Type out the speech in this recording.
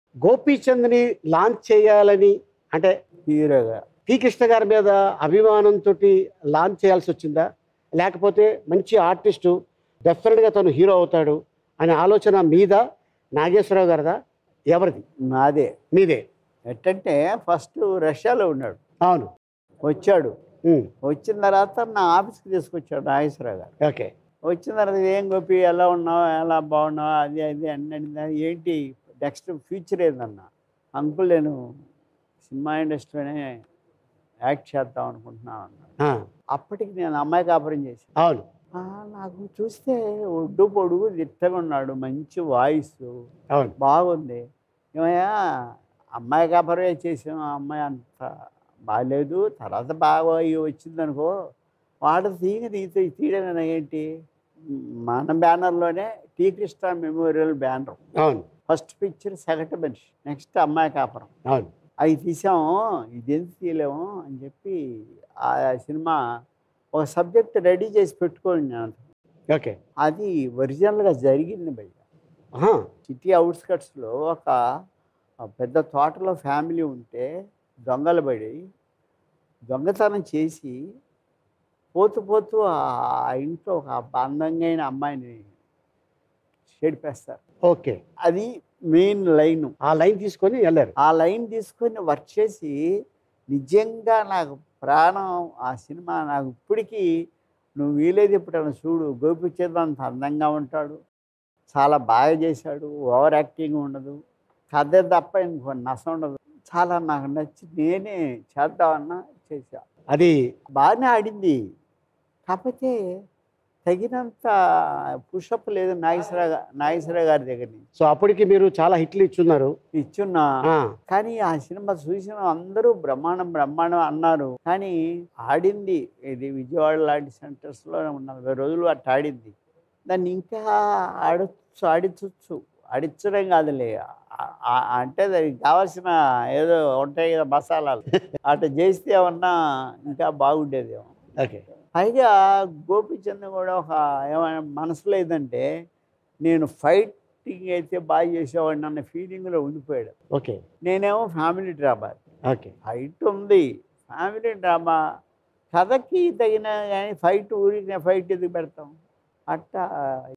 గోపీచంద్ని launch చేయాలని అంటే హీరోగా పి కృష్ణ గారి మీద అభిమానంతో లాంచ్ చేయాల్సి వచ్చిందా లేకపోతే మంచి ఆర్టిస్టు డెఫినెట్గా తను హీరో అవుతాడు అనే ఆలోచన మీద నాగేశ్వరరావు గారిదా ఎవరిది నాదే మీదే ఎట్టంటే ఫస్ట్ రష్యాలో ఉన్నాడు అవును వచ్చాడు ఉమ్, వచ్చిన తర్వాత నా ఆఫీస్కి తీసుకొచ్చాడు నాగేశ్వరరావు గారు ఓకే వచ్చిన తర్వాత ఏం గోపి ఎలా ఉన్నావు ఎలా బాగున్నావు అది అది అన్ని అడిగింది. ఏంటి నెక్స్ట్ ఫ్యూచర్ ఏందన్నా అంకుల్ నేను సినిమా ఇండస్ట్రీలోనే యాక్ట్ చేద్దాం అనుకుంటున్నాను అన్నాడు ఆ, అప్పటికి నేను అమ్మాయి కాపురం చేశాను అవును ఆ, నాకు చూస్తే ఒడ్డు పొడుగు దిట్టగా ఉన్నాడు మంచి వాయిస్ అవును బాగుంది ఏమయ్యా అమ్మాయి కాపరే చేసాం ఆ అమ్మాయి అంత బాగాలేదు తర్వాత బాగా అయ్యి వచ్చిందనుకో వాడు తీగ తీసి తీయడమేనా ఏంటి మన బ్యానర్లోనే టీ కృష్ణ మెమోరియల్ బ్యానర్ అవును ఫస్ట్ పిక్చర్ సగటు మనిషి నెక్స్ట్ అమ్మాయి కాపురం అవును అవి తీసాము ఇదెందుకు తీయలేము అని చెప్పి ఆ సినిమా ఒక సబ్జెక్ట్ రెడీ చేసి పెట్టుకోండి నేను ఓకే అది ఒరిజినల్గా జరిగింది భయ్య ఆహా, సిటీ అవుట్స్కట్స్లో ఒక ఆ పెద్ద తోటలో ఫ్యామిలీ ఉంటే దొంగలు పడి దొంగతనం చేసి పోతూ పోతూ ఆ ఇంట్లో ఒక అందంగా అయిన అమ్మాయిని చెడిపేస్తారు ఓకే అది మెయిన్ లైన్ ఆ లైన్ తీసుకొని వెళ్ళారు ఆ లైన్ తీసుకొని వర్క్ చేసి నిజంగా నాకు ప్రాణం ఆ సినిమా నాకు ఇప్పటికీ నువ్వు వీలేదు ఎప్పుడైనా చూడు గోపిచంద్ అంత అందంగా ఉంటాడు చాలా బాగా చేశాడు ఓవర్ యాక్టింగ్ ఉండదు కథ తప్ప ఇంకో నష్టం ఉండదు చాలా నాకు నచ్చి నేనే చేద్దామన్నా చేశా అది బాగానే ఆడింది కాకపోతే తగినంత పుషప్ లేదు నాగేశ్వర నాగేశ్వర గారి దగ్గర నుంచి సో అప్పటికి మీరు చాలా హిట్లు ఇచ్చున్నారు ఇచ్చున్నా ఆ, కానీ ఆ సినిమా చూసిన అందరూ బ్రహ్మాండం బ్రహ్మాండం అన్నారు కానీ ఆడింది ఇది విజయవాడ లాంటి సెంటర్స్లో నలభై రోజులు అట్లా ఆడింది దాన్ని ఇంకా ఆడచ్చు ఆడించవచ్చు ఆడించడం కాదులే ఆ- ఆ- అంటే దానికి కావాల్సిన ఏదో ఉంటాయి కదా మసాలాలు అట్లా చేస్తే ఏమన్నా ఇంకా బాగుండేదేమో ఓకే పైగా గోపిచంద్ కూడా ఒక ఏమైనా మనసులో ఏదంటే నేను ఫైటింగ్ అయితే బాగా చేసేవాడిని అన్న ఫీలింగ్లో ఉండిపోయాడు ఓకే నేనేమో ఫ్యామిలీ డ్రామా ఓకే ఫైట్ ఉంది ఫ్యామిలీ డ్రామా కథకి తగిన కానీ ఫైట్ ఊరికి ఫైట్ ఎందుకు పెడతాం అట్టా